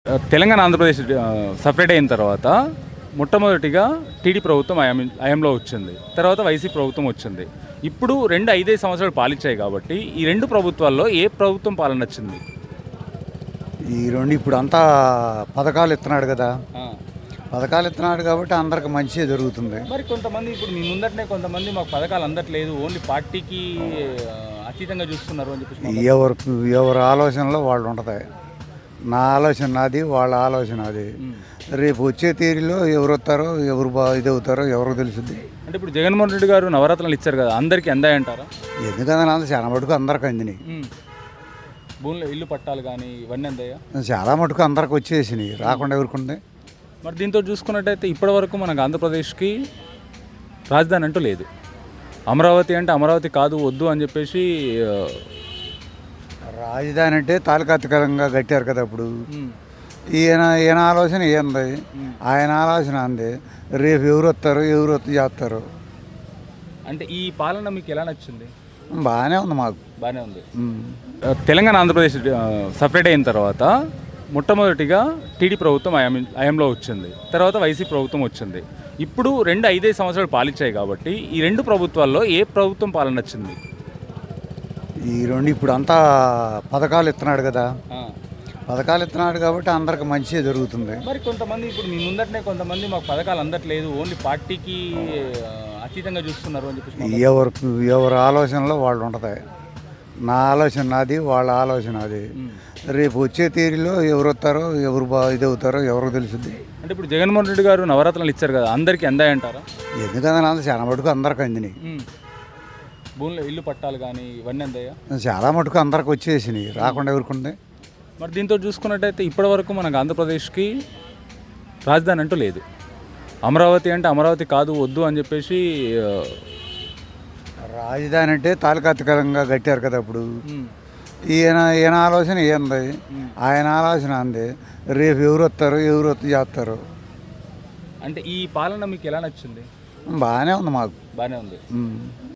తెలంగాణ ఆంధ్రప్రదేశ్ ఆ, సపరేట్ అయిన తర్వాత మొట్టమొదటిగా టీడీ ప్రభుత్వం ఐఎం ఐఎంలో వచ్చింది తర్వాత వైసీ ప్రభుత్వం వచ్చింది ఇప్పుడు రెండు ఐదైదు సంవత్సరాలు పాలించాయి కాబట్టి ఈ రెండు ప్రభుత్వాల్లో ఏ ప్రభుత్వం పాలన నచ్చింది ఈ రెండు ఇప్పుడు అంతా పథకాలు ఇస్తున్నాడు కదా ఆ. పథకాలు ఇస్తున్నాడు కాబట్టి అందరికి మంచి జరుగుతుంది మరి కొంతమంది ఇప్పుడు మీ ముందటనే కొంతమంది మాకు పథకాలు అందట్లేదు ఓన్లీ పార్టీకి ఆ, అతీతంగా చూస్తున్నారు అని చెప్పేసి మాట్లాడుతున్నారు. ఎవరికి ఎవరి ఆలోచనలో వాళ్ళు ఉంటుంది నా ఆలోచన నాది వాళ్ళ ఆలోచన అది రేపు వచ్చే తీరిలో ఎవరు వస్తారో ఎవరు బా ఇది అవుతారో ఎవరికి తెలుసుద్ది అంటే ఇప్పుడు జగన్మోహన్ రెడ్డి గారు నవరత్నాలు ఇచ్చారు కదా అందరికీ అందాయంటారా ఎందుకని అంత చాలా మటుకు అందరికి అందినాయి ఉమ్. భూమిలో ఇల్లు పట్టాలు కానీ ఇవన్నీ అందాయా చాలా మటుకు అందరికి వచ్చేసినాయి రాకుండా ఎవరికి ఉంది మరి దీంతో చూసుకున్నట్టయితే ఇప్పటివరకు మనకు ఆంధ్రప్రదేశ్కి రాజధాని అంటూ లేదు అమరావతి అంటే అమరావతి కాదు వద్దు అని చెప్పేసి ఆ, రాజధాని అంటే తాలకాతికరంగా కట్టారు కదా అప్పుడు ఉమ్, ఈయన ఈయన ఆలోచన ఏంది ఆయన ఆలోచన అంది రేపు ఎవరు వస్తారు ఎవరు వచ్చి చేస్తారు అంటే ఈ పాలన మీకు ఎలా నచ్చింది బాగానే ఉంది మాకు బాగానే ఉంది ఉమ్. ఆ, తెలంగాణ ఆంధ్రప్రదేశ్ ఆ, సపరేట్ అయిన తర్వాత మొట్టమొదటిగా టీడీ ప్రభుత్వం ఐఎం ఐఎంలో వచ్చింది తర్వాత వైసీ ప్రభుత్వం వచ్చింది ఇప్పుడు రెండు ఐదైదు సంవత్సరాలు పాలించాయి కాబట్టి ఈ రెండు ప్రభుత్వాల్లో ఏ ప్రభుత్వం పాలన నచ్చింది ఈ రెండు ఇప్పుడు అంతా పథకాలు ఇస్తున్నాడు కదా ఆ. పథకాలు ఇస్తున్నాడు కాబట్టి అందరికి మంచి జరుగుతుంది మరి కొంతమంది ఇప్పుడు మీ ముందటనే కొంతమంది మాకు పథకాలు అందట్లేదు ఓన్లీ పార్టీకి ఆ, అతీతంగా చూస్తున్నారు అని చెప్పేసి మాట్లాడుతున్నారు. ఎవరికి ఎవరి ఆలోచనలో వాళ్ళు ఉంటుంది నా ఆలోచన నాది వాళ్ళ ఆలోచన అది రేపు వచ్చే తీరిలో ఎవరు వస్తారో ఎవరు బా ఇది అవుతారో ఎవరికి తెలుసుద్ది అంటే ఇప్పుడు జగన్మోహన్ రెడ్డి గారు నవరత్నాలు ఇచ్చారు కదా అందరికీ అందాయంటారా ఎందుకని అంత చాలా మటుకు అందరికి అందినాయి భూమిలో ఇల్లు పట్టాలు కానీ ఇవన్నీ అందాయా చాలా మటుకు అందరికి వచ్చేసినాయి రాకుండా ఎవరికి ఉంది మరి దీంతో చూసుకున్నట్టయితే ఇప్పటివరకు మనకు ఆంధ్రప్రదేశ్కి రాజధాని అంటూ లేదు అమరావతి అంటే అమరావతి కాదు వద్దు అని చెప్పేసి ఆ, రాజధాని అంటే తాలకాతికరంగా కట్టారు కదా అప్పుడు ఈయన ఈయన ఆలోచన ఏంది ఆయన ఆలోచన అంది రేపు ఎవరు వస్తారు ఎవరు వచ్చి చేస్తారు అంటే ఈ పాలన మీకు ఎలా నచ్చింది బాగానే ఉంది మాకు బాగానే ఉంది ఉమ్.